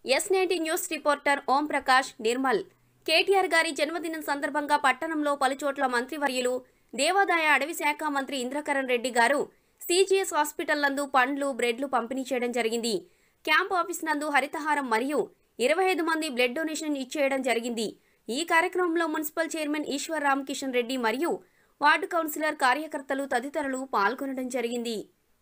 Yes ninety news reporter Om Prakash Nirmal KTR గారి జన్మదినం సందర్భంగా పట్టణంలో పలుచోట్ల మంత్రివర్యులు దేవాదాయ అడవి శాఖ మంత్రి ఇంద్రకరణ్ రెడ్డి గారు సీజీఎస్ హాస్పిటల్ నందు పండ్లు బ్రెడ్లు పంపిణీ చేయడం జరిగింది క్యాంప్ ఆఫీస్ నందు హరితహారం మరియు ఇరవై ఐదు మంది బ్లడ్ డొనేషన్ ఇచ్చేయడం జరిగింది ఈ కార్యక్రమంలో మున్సిపల్ చైర్మన్ ఈశ్వర్ రామకిషన్ రెడ్డి మరియు వార్డు కౌన్సిలర్ కార్యకర్తలు తదితరులు పాల్గొనడం జరిగింది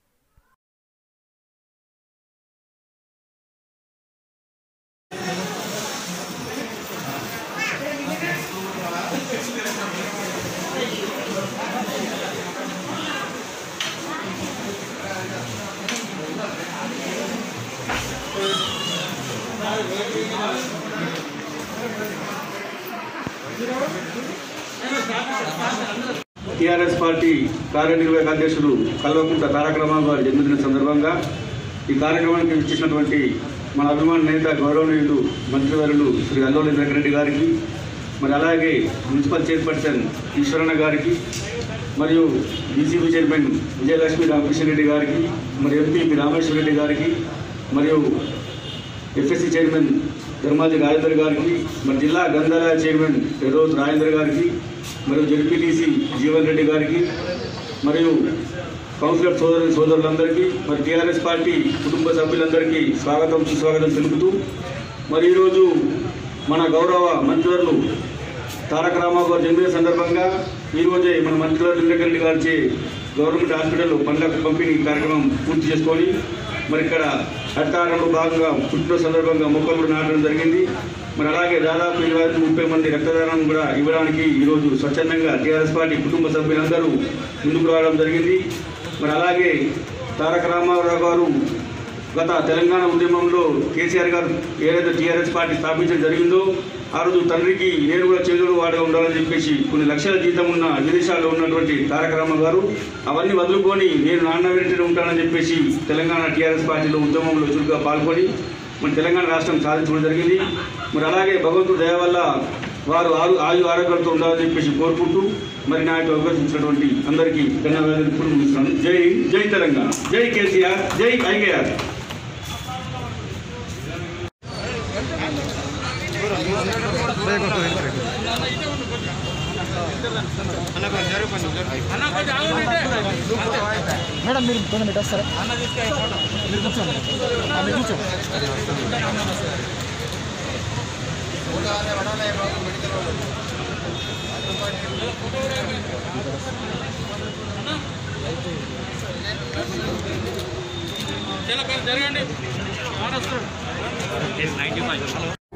టీఆర్ఎస్ పార్టీ కార్యనిర్వాహక అధ్యక్షుడు కల్వకుంట తారక రామారావు గారి జన్మదిన సందర్భంగా ఈ కార్యక్రమానికి ఇచ్చేసినటువంటి మన అభిమాన నేత గౌరవనీయులు మంత్రివర్యులు శ్రీ అల్లోలి వెంకరెడ్డి గారికి మరి అలాగే మున్సిపల్ చైర్పర్సన్ ఈశ్వరన్న గారికి మరియు బీసీబీ చైర్మన్ విజయలక్ష్మి రామకృష్ణ రెడ్డి గారికి మరి ఎంపీ రామేశ్వర రెడ్డి గారికి మరియు ఎఫ్ఎస్సి చైర్మన్ ధర్మాజీ రాజేందర్ గారికి మరి జిల్లా గ్రంథాలయ చైర్మన్ ఫెరోజ్ రాజేందర్ గారికి మరియు జడ్పీటీసీ జీవన్ రెడ్డి గారికి మరియు కౌన్సిలర్ సోదరు సోదరులందరికీ మరి టీఆర్ఎస్ పార్టీ కుటుంబ సభ్యులందరికీ స్వాగతం సుస్వాగతం తెలుపుతూ మరి ఈరోజు మన గౌరవ మంత్రివర్లు తారక రామారావు గారి జన్మదిన సందర్భంగా ఈరోజే మన మంత్రివర్లు ఇంద్రకరెడ్డి గారిచే గవర్నమెంట్ హాస్పిటల్లో పండ్ల పంపిణీ కార్యక్రమం పూర్తి చేసుకొని మరి ఇక్కడ హరితారంలో భాగంగా పుట్టిన సందర్భంగా మొక్కలు కూడా నాటడం జరిగింది మరి అలాగే దాదాపు ఇరవై ఐదు ముప్పై మంది రక్తదానం కూడా ఇవ్వడానికి ఈరోజు స్వచ్ఛందంగా టీఆర్ఎస్ పార్టీ కుటుంబ సభ్యులందరూ ముందుకు రావడం జరిగింది మరి అలాగే తారక రామారావు గారు గత తెలంగాణ ఉద్యమంలో కేసీఆర్ గారు ఏదైతే టీఆర్ఎస్ పార్టీ స్థాపించడం జరిగిందో ఆ రోజు తండ్రికి నేను కూడా చేదుడు వాడగా ఉండాలని చెప్పేసి కొన్ని లక్షల జీతం ఉన్న విదేశాల్లో ఉన్నటువంటి తారక రామ గారు అవన్నీ వదులుకొని నేను నాన్న వెంటనే ఉంటానని చెప్పేసి తెలంగాణ టీఆర్ఎస్ పార్టీలో ఉద్యమంలో చురుగ్గా పాల్గొని మన తెలంగాణ రాష్ట్రం సాధించడం జరిగింది మరి అలాగే భగవంతుడు దయ వల్ల వారు ఆరు ఆయు ఆరోగ్యాలతో ఉండాలని చెప్పేసి కోరుకుంటూ మరి నాకు అవకాశించినటువంటి అందరికీ ధన్యవాదాలు తెలుపుకుంటూ ముగిస్తున్నాను. జై హింద్, జై తెలంగాణ జై కేసీఆర్ జై ఐకేఆర్ మేడం మీరు కొంచెం ఇటు వస్తారా మీరు కూర్చోండి ఆ, మీరు కూర్చోండి జరగండి